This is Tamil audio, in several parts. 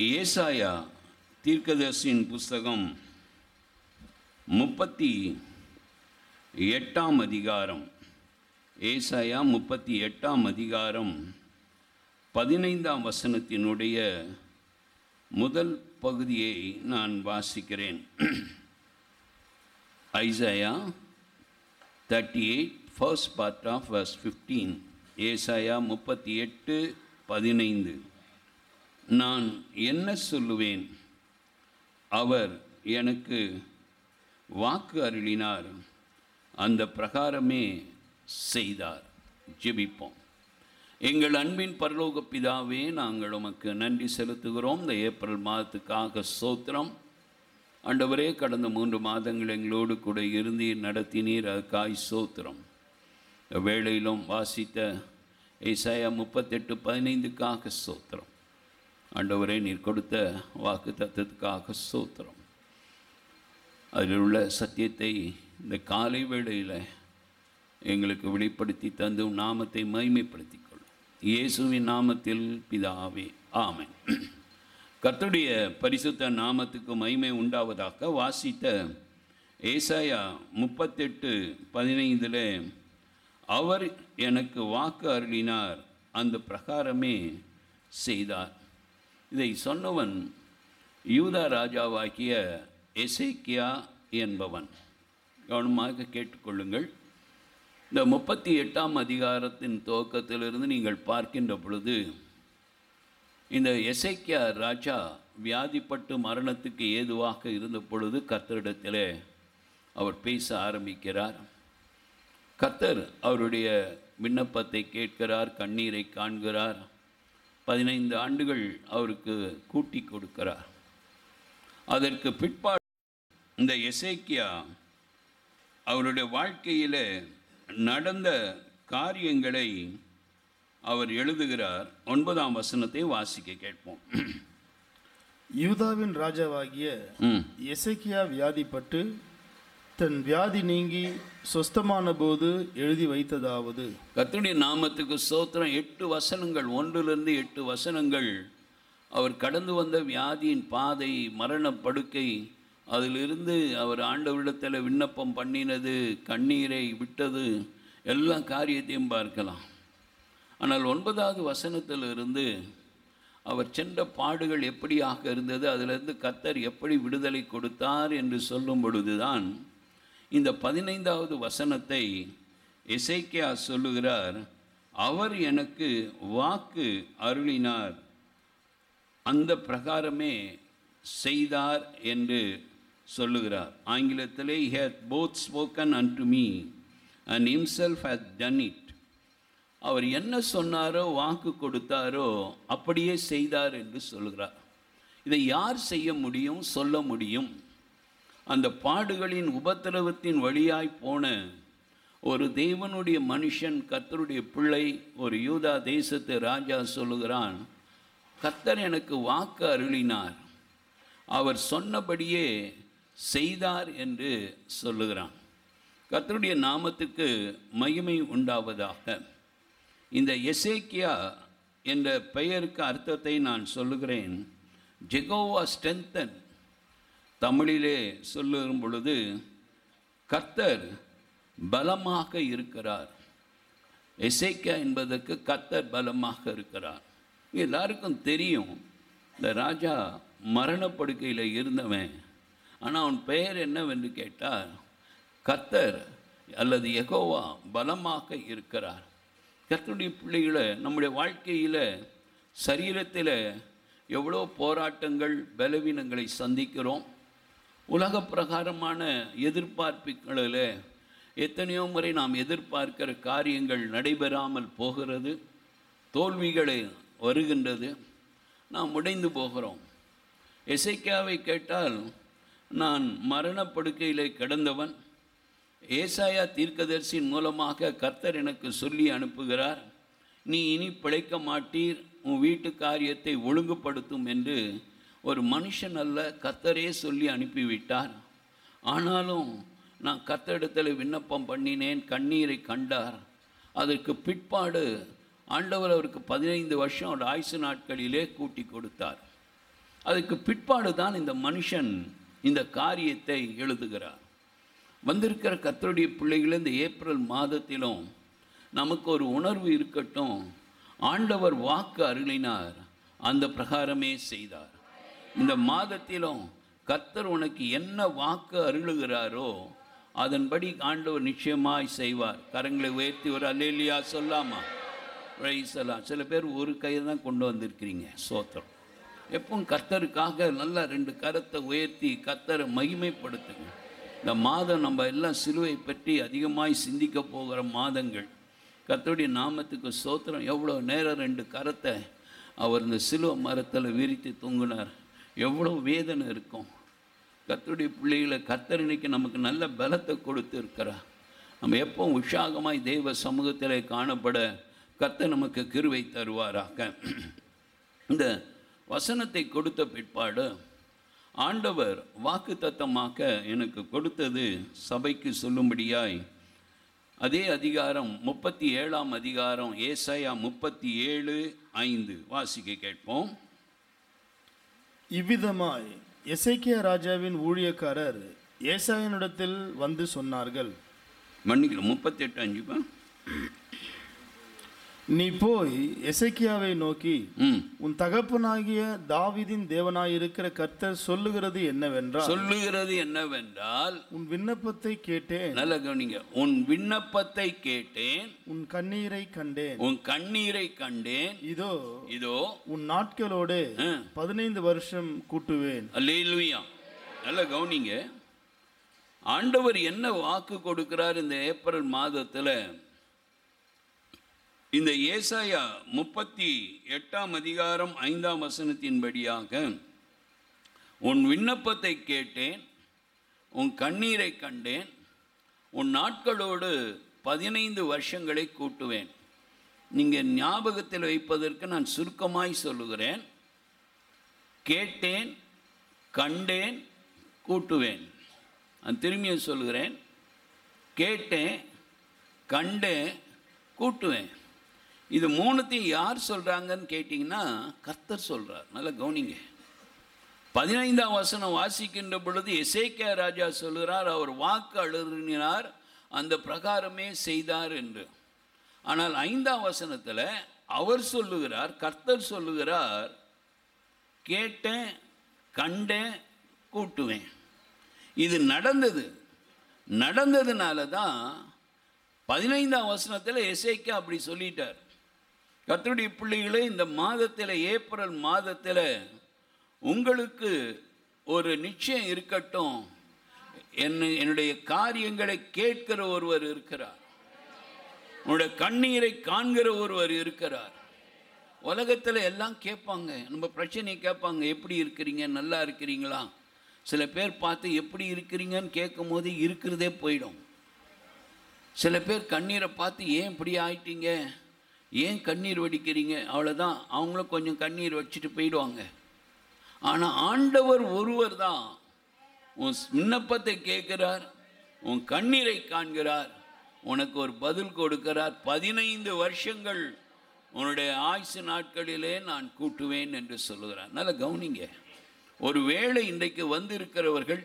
ஏசாயா தீர்க்கதர்சியின் புஸ்தகம் முப்பத்தி எட்டாம் அதிகாரம் ஏசாயா முப்பத்தி எட்டாம் அதிகாரம் பதினைந்தாம் வசனத்தினுடைய முதல் பகுதியை நான் வாசிக்கிறேன் Isaiah thirty eight first part of verse fifteen ஏசாயா முப்பத்தி எட்டு பதினைந்து நான் என்ன சொல்லுவேன் அவர் எனக்கு வாக்கு அருளினார் அந்த பிரகாரமே செய்தார் ஜெபிப்போம் எங்கள் அன்பின் பரலோக பிதாவே நாங்கள் உமக்கு நன்றி செலுத்துகிறோம் இந்த ஏப்ரல் மாதத்துக்காக சோத்திரம் ஆண்டவரே கடந்த மூன்று மாதங்கள் எங்களோடு கூட இருந்தீர் நடத்தினீர் அதுக்காய் சோத்திரம் வேளையிலும் வாசித்த ஏசாயா முப்பத்தெட்டு பதினைந்துக்காக சோத்திரம் ஆண்டவரே நீர் கொடுத்த வாக்கு தத்துவத்துக்காக சோத்திரம் அதில் உள்ள சத்தியத்தை இந்த காலை வேளையில் எங்களுக்கு வெளிப்படுத்தி தந்து உம் நாமத்தை மகிமைப்படுத்திக் கொள்ளும் இயேசுவின் நாமத்தில் பிதாவே ஆமென் கர்த்தருடைய பரிசுத்த நாமத்துக்கு மகிமை உண்டாவதாக வாசித்த ஏசாயா முப்பத்தெட்டு பதினைந்தில் அவர் எனக்கு வாக்கு அருளினார் அந்த பிரகாரமே செய்தார் இதை சொன்னவன் யூதா ராஜாவாகிய எசேக்கியா என்பவன் கவனமாக கேட்டுக்கொள்ளுங்கள் இந்த முப்பத்தி எட்டாம் அதிகாரத்தின் துவக்கத்திலிருந்து நீங்கள் பார்க்கின்ற பொழுது இந்த எசேக்கியா ராஜா வியாதிப்பட்டு மரணத்துக்கு ஏதுவாக இருந்த பொழுது கர்த்தரிடத்திலே அவர் பேச ஆரம்பிக்கிறார் கர்த்தர் அவருடைய விண்ணப்பத்தை கேட்கிறார் கண்ணீரை காண்கிறார் பதினைந்து ஆண்டுகள் அவருக்கு கூட்டி கொடுக்கிறார் அதற்கு பிற்பாடு இந்த எசேக்கியா அவருடைய வாழ்க்கையில் நடந்த காரியங்களை அவர் எழுதுகிறார் ஒன்பதாம் வசனத்தை வாசிக்க கேட்போம் யூதாவின் ராஜாவாகிய ம் எசேக்கியா வியாதிப்பட்டு தன் வியாதி நீங்கி சொஸ்தமான போது எழுதி வைத்ததாவது கர்த்தருடைய நாமத்துக்கு சோத்திரம் எட்டு வசனங்கள் ஒன்றிலிருந்து எட்டு வசனங்கள் அவர் கடந்து வந்த வியாதியின் பாதை மரண படுக்கை அதிலிருந்து அவர் ஆண்டவரிடத்தில் விண்ணப்பம் பண்ணினது கண்ணீரை விட்டது எல்லா காரியத்தையும் பார்க்கலாம் ஆனால் ஒன்பதாவது வசனத்திலிருந்து அவர் சென்ற பாடுகள் எப்படியாக இருந்தது அதிலிருந்து கர்த்தர் எப்படி விடுதலை கொடுத்தார் என்று சொல்லும் பொழுதுதான் இந்த பதினைந்தாவது வசனத்தை எசேக்கியா சொல்லுகிறார் அவர் எனக்கு வாக்கு அருளினார் அந்த பிரகாரமே செய்தார் என்று சொல்லுகிறார் ஆங்கிலத்திலே he hath both spoken unto me and himself hath done it அவர் என்ன சொன்னாரோ வாக்கு கொடுத்தாரோ அப்படியே செய்தார் என்று சொல்கிறார் இதை யார் செய்ய முடியும் சொல்ல முடியும் அந்த பாடுகளின் உபத்திரவத்தின் வழியாய் போன ஒரு தேவனுடைய மனுஷன் கர்த்தருடைய பிள்ளை ஒரு யூதா தேசத்து ராஜா சொல்லுகிறான் கர்த்தர் எனக்கு வாக்கு அருளினார் அவர் சொன்னபடியே செய்தார் என்று சொல்லுகிறான் கர்த்தருடைய நாமத்துக்கு மகிமை உண்டாவதாக இந்த எசேக்கியா என்ற பெயருக்கு அர்த்தத்தை நான் சொல்லுகிறேன் ஜெகோவா ஸ்ட்ரென்தன் தமிழிலே சொல்லும் பொழுது கர்த்தர் பலமாக இருக்கிறார் எசேக்கியா என்பதற்கு கர்த்தர் பலமாக இருக்கிறார் எல்லாருக்கும் தெரியும் இந்த ராஜா மரணப்படுக்கையில் இருந்தவன் ஆனால் அவன் பெயர் என்னவென்று கேட்டால் கர்த்தர் அல்லது எகோவா பலமாக இருக்கிறார் கர்த்தருடைய பிள்ளைகளை நம்முடைய வாழ்க்கையில் சரீரத்தில் எவ்வளோ போராட்டங்கள் பலவீனங்களை சந்திக்கிறோம் உலக பிரகாரமான எதிர்பார்ப்புகளில் எத்தனையோ முறை நாம் எதிர்பார்க்கிற காரியங்கள் நடைபெறாமல் போகிறது தோல்விகளை வருகின்றது நாம் உடைந்து போகிறோம் எசைக்காவை கேட்டால் நான் மரணப்படுக்கையிலே கிடந்தவன் ஏசாயா தீர்க்கதரிசியின் மூலமாக கர்த்தர் எனக்கு சொல்லி அனுப்புகிறார் நீ இனி பிழைக்க மாட்டீர் உன் வீட்டு காரியத்தை ஒழுங்குபடுத்தும் என்று ஒரு மனுஷன் அல்ல கர்த்தரே சொல்லி அனுப்பிவிட்டார் ஆனாலும் நான் கர்த்தரிடத்தில் விண்ணப்பம் பண்ணினேன் கண்ணீரை கண்டார் அதற்கு பிற்பாடு ஆண்டவர் அவருக்கு பதினைந்து வருஷம் அவர் ஆயுசு நாட்களிலே கூட்டி கொடுத்தார் அதுக்கு பிற்பாடு தான் இந்த மனுஷன் இந்த காரியத்தை எழுதுகிறார் வந்திருக்கிற கர்த்தருடைய பிள்ளைகள் இந்த ஏப்ரல் மாதத்திலும் நமக்கு ஒரு உணர்வு இருக்கட்டும் ஆண்டவர் வாக்கு அருளினார் அந்த பிரகாரமே செய்தார் இந்த மாதத்திலும் கர்த்தர் உனக்கு என்ன வாக்கு அருளுகிறாரோ அதன்படி ஆண்டவர் நிச்சயமாய் செய்வார் கரங்களை உயர்த்தி ஒரு அல்லேலியா சொல்லாமா ரைசலாம் சில பேர் ஒரு கையை தான் கொண்டு வந்திருக்கிறீங்க சோத்திரம் எப்பவும் கர்த்தருக்காக நல்லா ரெண்டு கரத்தை உயர்த்தி கர்த்தரை மகிமைப்படுத்துங்க இந்த மாதம் நம்ம எல்லாம் சிலுவை பற்றி அதிகமாய் சிந்திக்க போகிற மாதங்கள் கர்த்தருடைய நாமத்துக்கு சோத்திரம் எவ்வளோ நேரம் ரெண்டு கரத்தை அவர் இந்த சிலுவை மரத்தில் விரித்து தூங்கினார் எவ்வளோ வேதனை இருக்கும் கர்த்தருடைய பிள்ளைகளை கர்த்தர் இன்னைக்கு நமக்கு நல்ல பலத்தை கொடுத்து இருக்கிறார் நம்ம எப்போ உற்சாகமாய் தெய்வ சமூகத்தில் காணப்பட கர்த்தர் நமக்கு கிருவை தருவாராக இந்த வசனத்தை கொடுத்த பிற்பாடு ஆண்டவர் வாக்குத்தத்தமாக எனக்கு கொடுத்தது சபைக்கு சொல்லும்படியாய் அதே அதிகாரம் முப்பத்தி ஏழாம் அதிகாரம் ஏசாயா முப்பத்தி ஏழு ஐந்து வாசிக்க கேட்போம் இவ்விதமாய் எசேக்கியா ராஜாவின் ஊழியக்காரர் ஏசாயனிடத்தில் வந்து சொன்னார்கள் மன்னிக்கல முப்பத்தெட்டு அஞ்சுப்பா நீ போய் எசேக்கியாவை நோக்கி ம் உன் தகப்பனாகிய தாவீதின் தேவனாயிருக்கிற கர்த்தர் சொல்லுகிறது என்னவென்றால் சொல்லுகிறது என்னவென்றால் உன் விண்ணப்பத்தை கேட்டேன் நல்ல கவனிங்க உன் விண்ணப்பத்தை கேட்டேன் உன் கண்ணீரை கண்டேன் உன் கண்ணீரை கண்டேன் இதோ இதோ உன் நாட்களோடு ஆ, பதினைந்து வருஷம் கூட்டுவேன் அல்லேலூயா நல்ல கவனிங்க ஆண்டவர் என்ன வாக்கு கொடுக்கிறார் இந்த ஏப்ரல் மாதத்தில் இந்த ஏசாயா முப்பத்தி எட்டாம் அதிகாரம் ஐந்தாம் வசனத்தின்படியாக உன் விண்ணப்பத்தை கேட்டேன் உன் கண்ணீரை கண்டேன் உன் நாட்களோடு பதினைந்து வருஷங்களை கூட்டுவேன் நீங்கள் ஞாபகத்தில் வைப்பதற்கு நான் சுருக்கமாய் சொல்லுகிறேன் கேட்டேன் கண்டேன் கூட்டுவேன் நான் திரும்பியும் சொல்லுகிறேன் கேட்டேன் கண்டேன் கூட்டுவேன் இது மூணுத்தையும் யார் சொல்கிறாங்கன்னு கேட்டிங்கன்னா கர்த்தர் சொல்கிறார் நல்லா கவனிங்க பதினைந்தாம் வசனம் வாசிக்கின்ற பொழுது எசேக்கியா ராஜா சொல்கிறார் அவர் வாக்கு அழுறினார் அந்த பிரகாரமே செய்தார் என்று ஆனால் ஐந்தாம் வசனத்தில் அவர் சொல்லுகிறார் கர்த்தர் சொல்லுகிறார் கேட்டேன் கண்டேன் கூட்டுவேன் இது நடந்தது நடந்ததுனால தான் பதினைந்தாம் வசனத்தில் எசேக்கியா அப்படி சொல்லிட்டார் கர்த்தருடைய பிள்ளைகளே இந்த மாதத்தில் ஏப்ரல் மாதத்தில் உங்களுக்கு ஒரு நிச்சயம் இருக்கட்டும் என்ன என்னுடைய காரியங்களை கேட்கிற ஒருவர் இருக்கிறார் உன்னுடைய கண்ணீரை காண்கிற ஒருவர் இருக்கிறார் உலகத்தில் எல்லாம் கேட்பாங்க நம்ம பிரச்சனையை கேட்பாங்க எப்படி இருக்கிறீங்க நல்லா இருக்கிறீங்களா சில பேர் பார்த்து எப்படி இருக்கிறீங்கன்னு கேட்கும் போது இருக்கிறதே போயிடும் சில பேர் கண்ணீரை பார்த்து ஏன் இப்படி ஆயிட்டீங்க ஏன் கண்ணீர் வடிக்கிறீங்க அவ்வளோதான் அவங்களும் கொஞ்சம் கண்ணீர் வச்சுட்டு போயிடுவாங்க ஆனால் ஆண்டவர் ஒருவர் தான் உன் விண்ணப்பத்தை கேட்கிறார் உன் கண்ணீரை காண்கிறார் உனக்கு ஒரு பதில் கொடுக்கிறார் பதினைந்து வருஷங்கள் உன்னுடைய ஆயுசு நாட்களிலே நான் கூட்டுவேன் என்று சொல்லுகிறார் நல்ல கவனிங்க ஒருவேளை இன்றைக்கு வந்திருக்கிறவர்கள்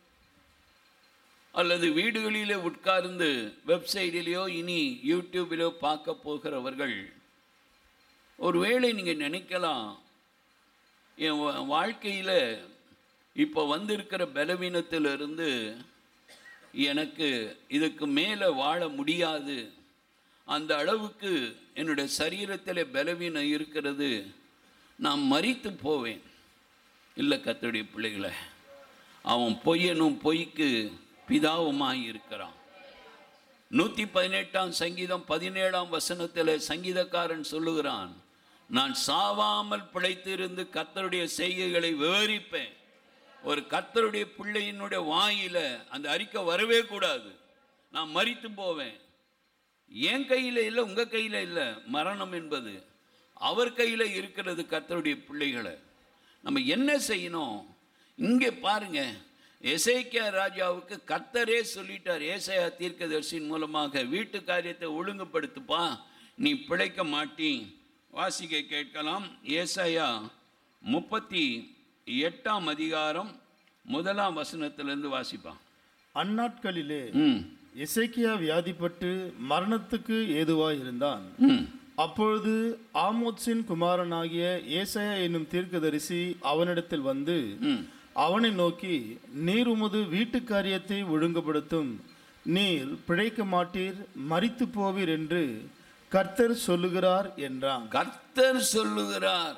அல்லது வீடுகளிலே உட்கார்ந்து வெப்சைட்டிலேயோ இனி யூடியூபிலோ பார்க்க போகிறவர்கள் ஒருவேளை நீங்கள் நினைக்கலாம் என் வா- வாழ்க்கையில் இப்போ வந்திருக்கிற பலவீனத்திலிருந்து எனக்கு இதுக்கு மேலே வாழ முடியாது அந்த அளவுக்கு என்னுடைய சரீரத்தில் பலவீனம் இருக்கிறது நான் மரித்து போவேன் இல்லை கத்தருடைய பிள்ளைகளை அவன் பொய்யனும் பொய்க்கு பிதாவுமாய் இருக்கிறான் நூற்றி பதினெட்டாம் சங்கீதம் பதினேழாம் வசனத்தில் சங்கீதக்காரன் சொல்லுகிறான் நான் சாவாமல் பிழைத்திருந்து கர்த்தருடைய செய்கைகளை விவரிப்பேன் ஒரு கர்த்தருடைய பிள்ளையினுடைய வாயில அந்த அறிக்கை வரவே கூடாது நான் மரித்து போவேன் என் கையில் இல்லை உங்கள் கையில் இல்லை மரணம் என்பது அவர் கையில் இருக்கிறது கர்த்தருடைய பிள்ளைகளை நம்ம என்ன செய்யணும் இங்கே பாருங்க எசேக்கியா ராஜாவுக்கு கர்த்தரே சொல்லிட்டார் ஏசாயா தீர்க்கதரிசியின் மூலமாக வீட்டு காரியத்தை ஒழுங்குபடுத்துப்பா நீ பிழைக்க மாட்டி வாசிக்க கேட்கலாம் ஏசாயா முப்பத்தி எட்டாம் அதிகாரம் முதலாம் வசனத்திலிருந்து வாசிப்பான் அந்நாட்களிலே ம் எசேக்கியா வியாதிப்பட்டு மரணத்துக்கு ஏதுவாய் இருந்தான் ம் அப்பொழுது ஆமோத்சின் குமாரனாகிய ஏசாயா என்னும் தீர்க்கதரிசி அவனிடத்தில் வந்து ம் அவனை நோக்கி நீர் உமது வீட்டு காரியத்தை ஒழுங்குபடுத்தும் நீர் பிழைக்க மாட்டீர் மரித்து போவீர் என்று கர்த்தர் சொல்லுகிறார் என்றான் கர்த்தர் சொல்லுகிறார்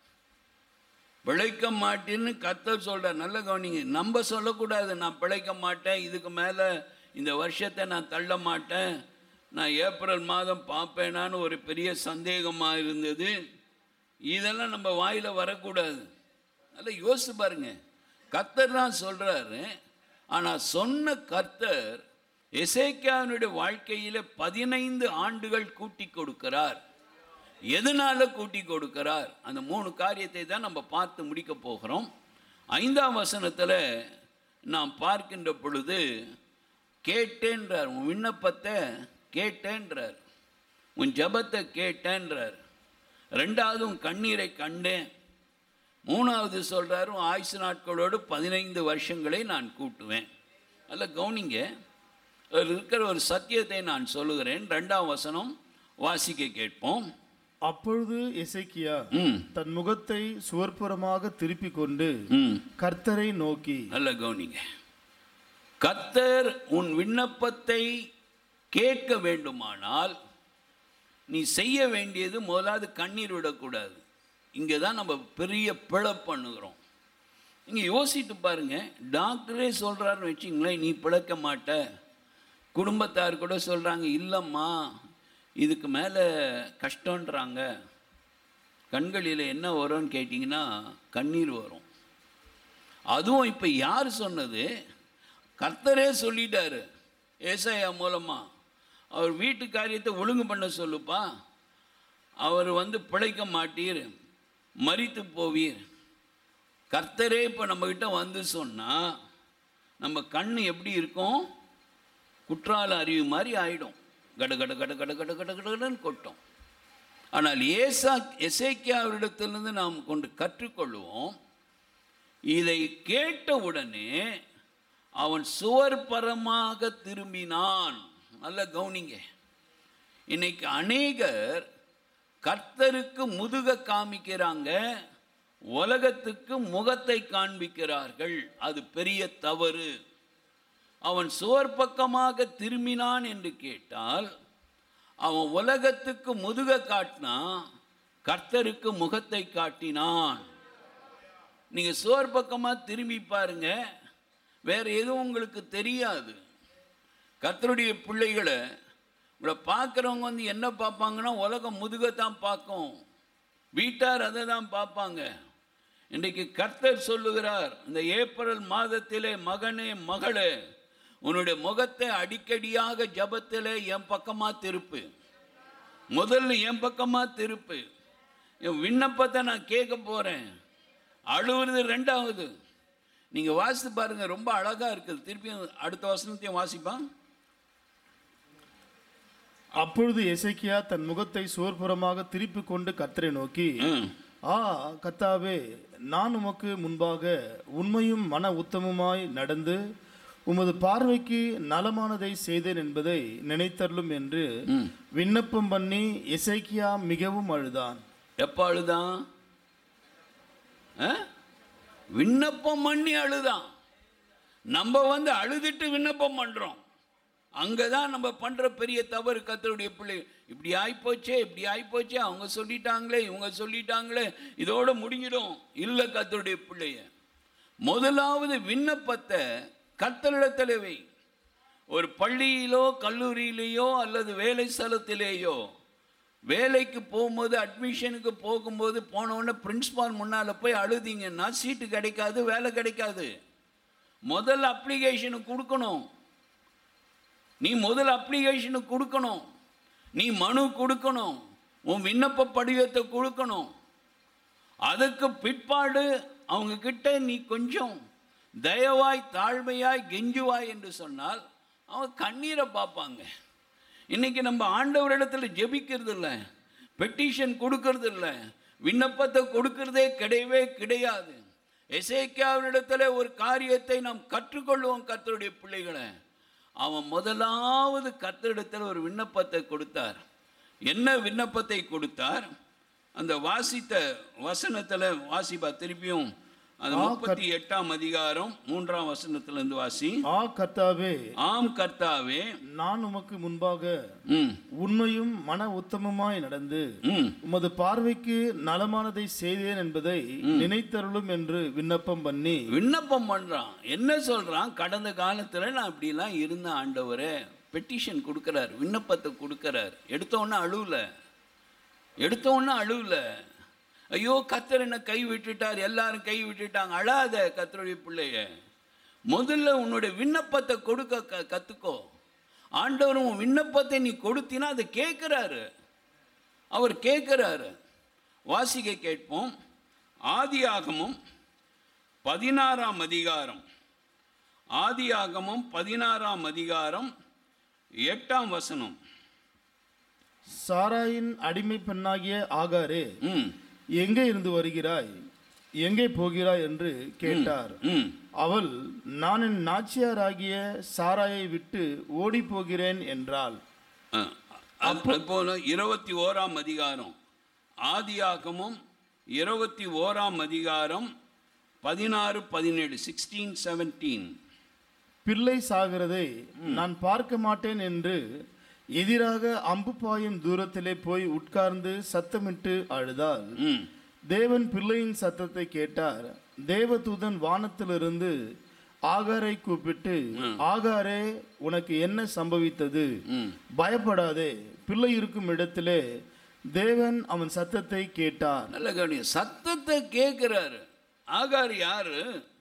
பிழைக்க மாட்டேன்னு கர்த்தர் சொல்றார் நல்ல கவனிங்க நம்ம சொல்லக்கூடாது நான் பிழைக்க மாட்டேன் இதுக்கு மேலே இந்த வருஷத்தை நான் தள்ள மாட்டேன் நான் ஏப்ரல் மாதம் பார்ப்பேனான்னு ஒரு பெரிய சந்தேகமாக இருந்தது இதெல்லாம் நம்ம வாயில் வரக்கூடாது நல்லா யோசிச்சு பாருங்க கர்த்தர் தான் சொல்கிறாரு ஆனால் சொன்ன கர்த்தர் எசேக்கியாவினுடைய வாழ்க்கையில் பதினைந்து ஆண்டுகள் கூட்டி கொடுக்கிறார் எதனால கூட்டி கொடுக்கிறார் அந்த மூணு காரியத்தை தான் நம்ம பார்த்து முடிக்க போகிறோம் ஐந்தாம் வசனத்தில் நாம் பார்க்கின்ற பொழுது கேட்டேன்றார் உன் விண்ணப்பத்தை கேட்டேன்றார் உன் ஜெபத்தை கேட்டேன்றார் ரெண்டாவது உன் கண்ணீரை கண்டேன் மூணாவது சொல்கிறாரு உன் ஆயுசு நாட்களோடு பதினைந்து வருஷங்களை நான் கூட்டுவேன் அதில் கவனிங்க அதில் இருக்கிற ஒரு சத்தியத்தை நான் சொல்லுகிறேன் ரெண்டாம் வசனம் வாசிக்க கேட்போம் அப்பொழுது எசேக்கியா ம் தன் முகத்தை சுவர்ப்புறமாக திருப்பிக் கொண்டு ம் கர்த்தரை நோக்கி நல்ல கவனிங்க கர்த்தர் உன் விண்ணப்பத்தை கேட்க வேண்டுமானால் நீ செய்ய வேண்டியது முதலாவது கண்ணீர் விடக்கூடாது இங்கே தான் நம்ம பெரிய பிழை பண்ணுகிறோம் இங்கே யோசித்து பாருங்க டாக்டரே சொல்கிறாருன்னு வச்சிங்களேன் நீ பிழைக்க மாட்ட குடும்பத்தார் கூட சொல்கிறாங்க இல்லைம்மா இதுக்கு மேலே கஷ்டன்றாங்க கண்களில் என்ன வரும்னு கேட்டிங்கன்னா கண்ணீர் வரும் அதுவும் இப்போ யார் சொன்னது கர்த்தரே சொல்லிட்டாரு ஏசாயா மூலமா அவர் வீட்டு காரியத்தை ஒழுங்கு பண்ண சொல்லுப்பா அவர் வந்து பிழைக்க மாட்டீர் மரித்து போவீர் கர்த்தரே இப்போ நம்மக்கிட்ட வந்து சொன்னால் நம்ம கண் எப்படி இருக்கும் குற்றால அறிவு மாதிரி ஆயிடும் கட கட கட கட கட கட கடன்னு கொட்டும் ஆனால் ஏசா எசேக்கியாவிடத்திலிருந்து நாம் கொண்டு கற்றுக்கொள்வோம் இதை கேட்ட உடனே அவன் சுவர்பரமாக திரும்பினான் நல்ல கவனிங்க இன்னைக்கு அநேகர் கர்த்தருக்கு முதுக காமிக்கிறாங்க உலகத்துக்கு முகத்தை காண்பிக்கிறார்கள் அது பெரிய தவறு அவன் சுவர் பக்கமாக திரும்பினான் என்று கேட்டால் அவன் உலகத்துக்கு முதுக காட்டினான் கர்த்தருக்கு முகத்தை காட்டினான் நீங்க சுவர் பக்கமா திரும்பி பாருங்க வேற எதுவும் உங்களுக்கு தெரியாது கர்த்தருடைய பிள்ளைகளை உங்களை பார்க்குறவங்க வந்து என்ன பார்ப்பாங்கன்னா உலகம் முதுகத்தான் பார்க்கும் வீட்டார் அதை தான் பார்ப்பாங்க இன்றைக்கு கர்த்தர் சொல்லுகிறார் இந்த ஏப்ரல் மாதத்திலே மகனே மகளே உன்னுடைய முகத்தை அடிக்கடியாக ஜபத்திலே என் பக்கமா திருப்பு முதல்ல என் பக்கமா திருப்பு என் விண்ணப்பத்தை நான் கேட்க போறேன் அழுவுறது ரெண்டாவது நீங்க வாசித்து பாருங்க ரொம்ப அழகா இருக்குது திருப்பி அடுத்த வசனத்தையும் வாசிப்பான் அப்பொழுது எசேக்கியா தன் முகத்தை சுவர்ப்புறமாக திருப்பிக் கொண்டு கர்த்தரை நோக்கி ம். ஆ கத்தாவே நான் உமக்கு முன்பாக உண்மையும் மன உத்தமமாய் நடந்து உமது பார்வைக்கு நலமானதை செய்தேன் என்பதை நினைத்தருளும் என்று ம். விண்ணப்பம் பண்ணி எசேக்கியா மிகவும் அழுதான் எப்போ அழுதான் ஆ? விண்ணப்பம் பண்ணி அழுதான் நம்ம வந்து அழுதுட்டு விண்ணப்பம் பண்றோம் அங்கதான் நம்ம பண்ற பெரிய தவறு கத்தருடைய பிள்ளை இப்படி ஆயிப்போச்சே இப்படி ஆயிப்போச்சே அவங்க சொல்லிட்டாங்களே இவங்க சொல்லிட்டாங்களே இதோட முடிஞ்சிடும் இல்லை கத்தருடைய பிள்ளைய முதலாவது விண்ணப்பத்தை கத்தரிடத்தில் வை ஒரு பள்ளியிலோ கல்லூரியிலேயோ அல்லது வேலை ஸ்தலத்திலேயோ வேலைக்கு போகும்போது அட்மிஷனுக்கு போகும்போது போன உடனே பிரின்ஸ்பால் முன்னால் போய் அழுதிங்கன்னா சீட்டு கிடைக்காது வேலை கிடைக்காது முதல் அப்ளிகேஷனு கொடுக்கணும் நீ முதல் அப்ளிகேஷனு கொடுக்கணும் நீ மனு கொடுக்கணும் உன் விண்ணப்ப படிவத்தை கொடுக்கணும் அதுக்கு பிற்பாடு அவங்க கிட்ட நீ கொஞ்சம் தயவாய் தாழ்மையாய் கெஞ்சுவாய் என்று சொன்னால் அவங்க கண்ணீரை பார்ப்பாங்க இன்னைக்கு நம்ம ஆண்டவரிடத்துல ஜெபிக்கிறது இல்லை பெட்டிஷன் கொடுக்கறது இல்லை விண்ணப்பத்தை கொடுக்கறதே கிடையவே கிடையாது எசேக்கியாவினிடத்தில் ஒரு காரியத்தை நாம் கற்றுக்கொள்வோம் கர்த்தருடைய பிள்ளைகளை அவன் முதலாவது கர்த்தரிடத்தில் ஒரு விண்ணப்பத்தை கொடுத்தார் என்ன விண்ணப்பத்தை கொடுத்தார் அந்த வாசித்த வசனத்தில் வாசிப்பா திருப்பியும் அந்த ஆ, முப்பத்தி எட்டாம் அதிகாரம் மூன்றாம் வசனத்திலிருந்து வாசி ஆ கர்த்தாவே ஆம் கர்த்தாவே நான் உமக்கு முன்பாக ம் உண்மையும் மன உத்தமமாய் நடந்து ம் உமது பார்வைக்கு நலமானதை செய்தேன் என்பதை நினைத்தருளும் என்று விண்ணப்பம் பண்ணி விண்ணப்பம் பண்றான் என்ன சொல்றான் கடந்த காலத்துல நான் இப்படிலாம் இருந்த ஆண்டவரே பெட்டிஷன் கொடுக்கறார் விண்ணப்பத்தை கொடுக்கறார் எடுத்த உடனே அழுவல எடுத்த உடனே அழுவல ஐயோ கத்தர் என்ன கை விட்டுட்டார் எல்லாரும் கை விட்டுட்டாங்க அழாத கத்தருடைய பிள்ளைய முதல்ல உன்னுடைய விண்ணப்பத்தை கொடுக்க க கற்றுக்கோ ஆண்டவர் உன் விண்ணப்பத்தை நீ கொடுத்தினா அதை கேட்குறாரு அவர் கேட்குறாரு வாசிக்க கேட்போம் ஆதியாகமும் பதினாறாம் அதிகாரம் ஆதியாகமும் பதினாறாம் அதிகாரம் எட்டாம் வசனம் சாராயின் அடிமை பெண்ணாகிய ஆகாரே ம் எங்கே இருந்து வருகிறாய் எங்கே போகிறாய் என்று கேட்டார் ம் அவள் நான் என் நாச்சியாராகிய சாராயை விட்டு ஓடி போகிறேன் என்றாள் அஹ், அது போல இருபத்தி ஓராம் அதிகாரம் ஆதியாகமும் இருபத்தி ஓராம் அதிகாரம் பதினாறு பதினேழு சிக்ஸ்டீன் செவன்டீன் பிள்ளை சாகிறதை நான் பார்க்க மாட்டேன் என்று எதிராக அம்பு பாயும் தூரத்திலே போய் உட்கார்ந்து சத்தமிட்டு அழுதாள் ம் தேவன் பிள்ளையின் சத்தத்தை கேட்டார் தேவதூதன் வானத்திலிருந்து ஆகாரை கூப்பிட்டு ஆகாரே உனக்கு என்ன சம்பவித்தது ம் பயப்படாதே பிள்ளை இருக்கும் இடத்திலே தேவன் அவன் சத்தத்தை கேட்டார் நல்ல கவனி சத்தத்தை கேட்கிறாரு ஆகார் யாரு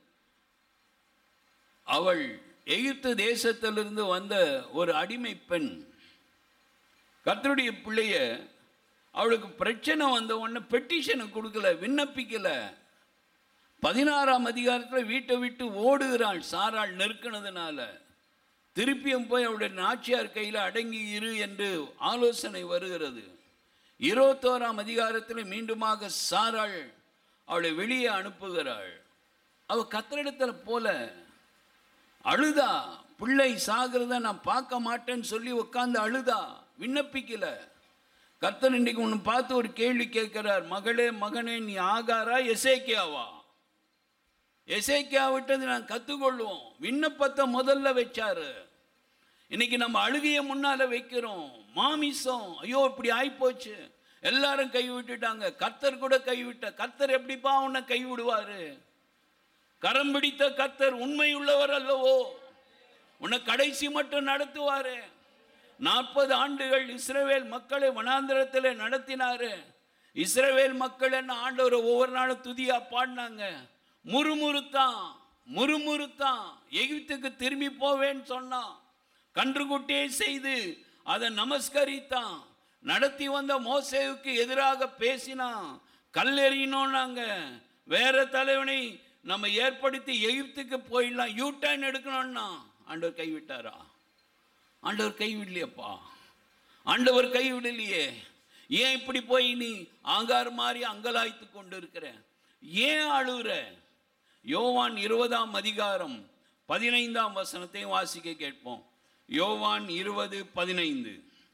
அவள் எகிப்து தேசத்திலிருந்து வந்த ஒரு அடிமை பெண் கர்த்தருடைய பிள்ளைய அவளுக்கு பிரச்சனை வந்த உடனே பெட்டிஷனை கொடுக்கல விண்ணப்பிக்கல பதினாறாம் அதிகாரத்தில் வீட்டை விட்டு ஓடுகிறாள் சாராள் நெருக்கினதுனால திருப்பியும் போய் அவளுடைய நாச்சியார் கையில் அடங்கி இரு என்று ஆலோசனை வருகிறது இருபத்தோராம் அதிகாரத்தில் மீண்டுமாக சாராள் அவளை வெளியே அனுப்புகிறாள் அவ கத்திரிடத்தில் போல அழுதா பிள்ளை சாகிறத நான் பார்க்க மாட்டேன்னு சொல்லி உட்காந்து அழுதா விண்ணப்பிக்கல கர்த்தர் இன்னைக்கு ஒன்று பார்த்து ஒரு கேள்வி கேட்கிறார் மகளே மகனே நீ ஆகாரா எசேக்கியாவா எசேக்கியா விட்டது நான் கற்றுக்கொள்வோம் விண்ணப்பத்தை முதல்ல வச்சாரு இன்னைக்கு நம்ம அழுகைய முன்னால வைக்கிறோம் மாமிசம் ஐயோ இப்படி ஆயிப்போச்சு எல்லாரும் கை விட்டுட்டாங்க கர்த்தர் கூட கைவிட்ட கர்த்தர் எப்படிப்பா உன்னை கை விடுவாரு கரம் பிடித்த கர்த்தர் உண்மை உள்ளவர் அல்லவோ உன்னை கடைசி மட்டும் நடத்துவாரு நாற்பது ஆண்டுகள் இஸ்ரவேல் மக்களை வனாந்திரத்தில் நடத்தினாரு இஸ்ரவேல் மக்கள் என்ன ஆண்டவரை ஒவ்வொரு நாளும் துதியா பாடினாங்க முறுமுறுத்தான் முறுமுறுத்தான் எகிப்துக்கு திரும்பி போவேன்னு சொன்னான் கன்றுக்குட்டியை செய்து அதை நமஸ்கரித்தான் நடத்தி வந்த மோசேவுக்கு எதிராக பேசினான் கல்லெறியணும்னாங்க வேற தலைவனை நம்ம ஏற்படுத்தி எகிப்துக்கு போயிடலாம் யூ டர்ன் எடுக்கணும்னா ஆண்டவர் கைவிட்டாரா ஆண்டவர் கைவிடலையப்பா ஆண்டவர் கைவிடலையே ஏன் இப்படி போய் நீ ஆங்கார் மாதிரி அங்கலாய்த்து கொண்டு இருக்கிற ஏன் அழுகுற யோவான் இருபதாம் அதிகாரம் பதினைந்தாம் வசனத்தையும் வாசிக்க கேட்போம் யோவான் இருபது பதினைந்து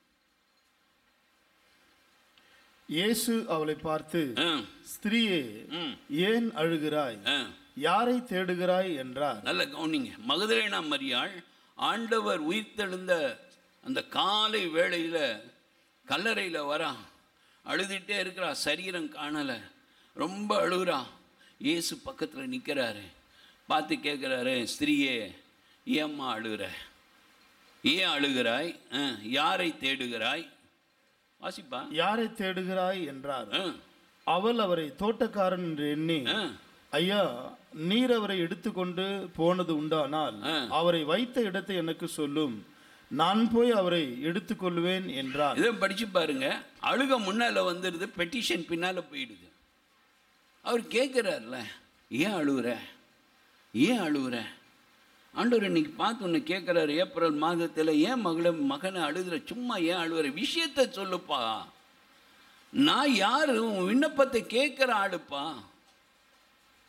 இயேசு அவளை பார்த்து ஆ, ஸ்திரீயே ம், ஏன் அழுகிறாய் ஆ. யாரை தேடுகிறாய் என்றார் நல்ல கவனிங்க மகதலேனா மரியாள் ஆண்டவர் உயிர்த்தெழுந்த அந்த காலை வேளையில் கல்லறையில் வரா அழுதுகிட்டே இருக்கிறா சரீரம் காணலை ரொம்ப அழுகுறா இயேசு பக்கத்தில் நிற்கிறாரு பார்த்து கேட்குறாரு ஸ்திரீயே ஏம்மா அழுகிற ஏன் அழுகிறாய் ஆ, யாரை தேடுகிறாய் வாசிப்பா யாரை தேடுகிறாய் என்றார் ஆ, அவள் அவரை தோட்டக்காரன் என்று எண்ணி ஆ, ஐயா நீர் அவரை எடுத்துக்கொண்டு போனது உண்டானால் ஆ. அவரை வைத்த இடத்தை எனக்கு சொல்லும் நான் போய் அவரை எடுத்துக்கொள்வேன் என்றார் இதை படிச்சு பாருங்க அழுக முன்னால வந்துடுது பெட்டிஷன் பின்னால போயிடுது அவர் கேட்குறாருல ஏன் அழுகுற ஏன் அழுகுற ஆண்டவர் இன்னைக்கு பார்த்து உன்னை கேட்குறாரு ஏப்ரல் மாதத்தில் ஏன் மகளை மகனை அழுகுற சும்மா ஏன் அழுகுற விஷயத்த சொல்லுப்பா நான் யாரு உன் விண்ணப்பத்தை கேட்குற ஆளுப்பா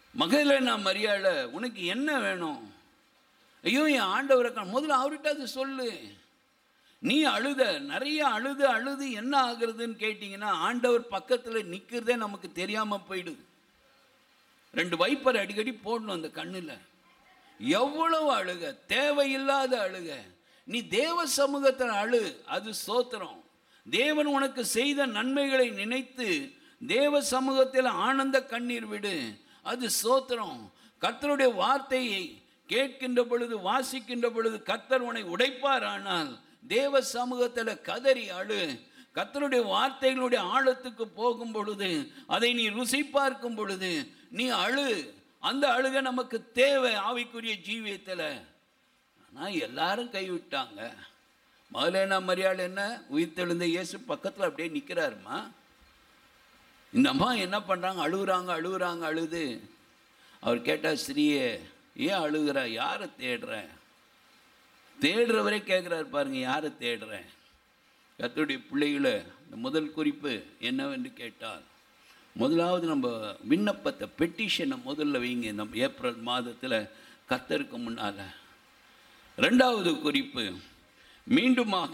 மகளே நான் மரியாத உனக்கு என்ன வேணும் ஐயோ என் ஆண்டவரை கா- முதல்ல அவர்கிட்ட அது சொல்லு நீ அழுத நிறைய அழுது அழுது என்ன ஆகுறதுன்னு கேட்டிங்கன்னா ஆண்டவர் பக்கத்தில் நிற்கிறதே நமக்கு தெரியாமல் போயிடுது ரெண்டு வைப்பர் அடிக்கடி போடணும் அந்த கண்ணில் எவ்வளவு அழுக தேவையில்லாத அழுக நீ தேவ சமூகத்தில் அழு அது சோத்திரம் தேவன் உனக்கு செய்த நன்மைகளை நினைத்து தேவ சமூகத்தில் ஆனந்த கண்ணீர் விடு அது சோத்திரம் கர்த்தருடைய வார்த்தையை கேட்கின்ற பொழுது வாசிக்கின்ற பொழுது கர்த்தர் உன்னை உடைப்பார் ஆனால் தேவ சமூகத்தில் கதறி அழு கர்த்தருடைய வார்த்தைகளுடைய ஆழத்துக்கு போகும் பொழுது அதை நீ ருசி பார்க்கும் பொழுது நீ அழு அந்த அழுக நமக்கு தேவை ஆவிக்குரிய ஜீவியத்தில் ஆனால் எல்லாரும் கைவிட்டாங்க முதலேனா மரியாதை என்ன உயிர்த்தெழுந்த இயேசு பக்கத்தில் அப்படியே நிற்கிறாருமா இந்த அம்மா என்ன பண்ணுறாங்க அழுகுறாங்க அழுகுறாங்க அழுது அவர் கேட்டார் ஸ்ரீயே ஏன் அழுகுற யாரை தேடுற தேடுறவரே கேட்குறாரு பாருங்க யாரை தேடுறேன் கர்த்தருடைய பிள்ளைகளை இந்த முதல் குறிப்பு என்னவென்று கேட்டால் முதலாவது நம்ம விண்ணப்பத்தை பெட்டிஷனை முதல்ல வைங்க நம்ம ஏப்ரல் மாதத்தில் கர்த்தருக்கு முன்னால் ரெண்டாவது குறிப்பு மீண்டுமாக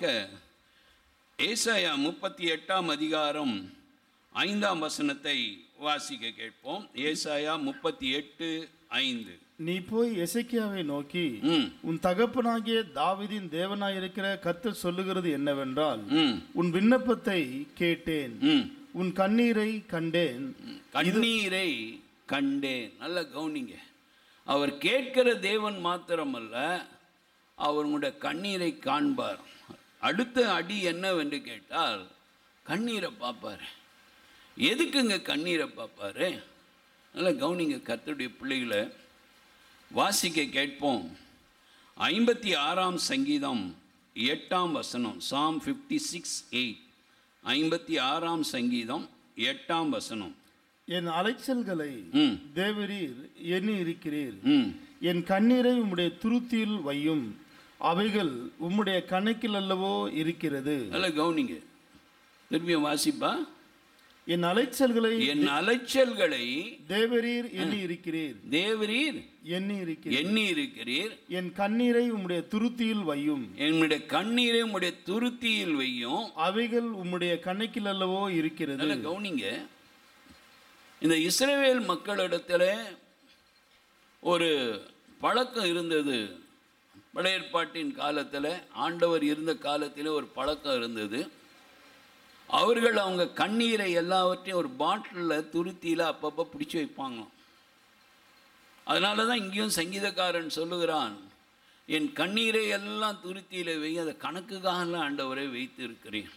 ஏசாயா முப்பத்தி எட்டாம் அதிகாரம் ஐந்தாம் வசனத்தை வாசிக்க கேட்போம் ஏசாயா முப்பத்தி எட்டு ஐந்து நீ போய் எசேக்கியாவை நோக்கி ம் உன் தகப்பனாகிய தாவீதின் தேவனாயிருக்கிற கர்த்தர் சொல்லுகிறது என்னவென்றால் ம் உன் விண்ணப்பத்தை கேட்டேன் ம் உன் கண்ணீரை கண்டேன் கண்ணீரை கண்டேன் நல்ல கவனிங்க அவர் கேட்கிற தேவன் மாத்திரமல்ல அவர் உங்களுடைய கண்ணீரை காண்பார் அடுத்த அடி என்னவென்று கேட்டால் கண்ணீரை பார்ப்பார் எதுக்குங்க கண்ணீரை பார்ப்பாரு நல்ல கவனிங்க கர்த்தருடைய பிள்ளைகளை வாசிக்க கேட்போம் ஐம்பத்தி ஆறாம் சங்கீதம் எட்டாம் வசனம் சாம் ஃபிஃப்டி சிக்ஸ் எயிட் ஐம்பத்தி ஆறாம் சங்கீதம் எட்டாம் வசனம் என் அலைச்சல்களை ம் தேவரீர் எண்ணி இருக்கிறீர் ம் என் கண்ணீரை உம்முடைய துருத்தியில் வையும் அவைகள் உம்முடைய கணக்கில் அல்லவோ இருக்கிறது நல்ல கவனிங்க திரும்பியும் வாசிப்பா என் அலைச்சல்களை என் அலைச்சல்களை தேவரீர் எண்ணி இருக்கிறீர் தேவரீர் எண்ணி இருக்கிறீர் எண்ணி இருக்கிறீர் என் கண்ணீரை உம்முடைய துருத்தியில் வையும் என்னுடைய கண்ணீரை உம்முடைய துருத்தியில் வையும் அவைகள் உம்முடைய கணக்கில் அல்லவோ இருக்கிறது நல்ல கவனிங்க இந்த இஸ்ரவேல் மக்களிடத்தில் ஒரு பழக்கம் இருந்தது பழைய ஏற்பாட்டின் காலத்தில் ஆண்டவர் இருந்த காலத்தில் ஒரு பழக்கம் இருந்தது அவர்கள் அவங்க கண்ணீரை எல்லாவற்றையும் ஒரு பாட்டிலில் துருத்தியில் அப்பப்போ பிடிச்சி வைப்பாங்களாம் அதனால தான் இங்கேயும் சங்கீதக்காரன் சொல்லுகிறான் என் கண்ணீரை எல்லாம் துருத்தியில் வை அதை கணக்குக்காக ஆண்டவரை வைத்து இருக்கிறேன்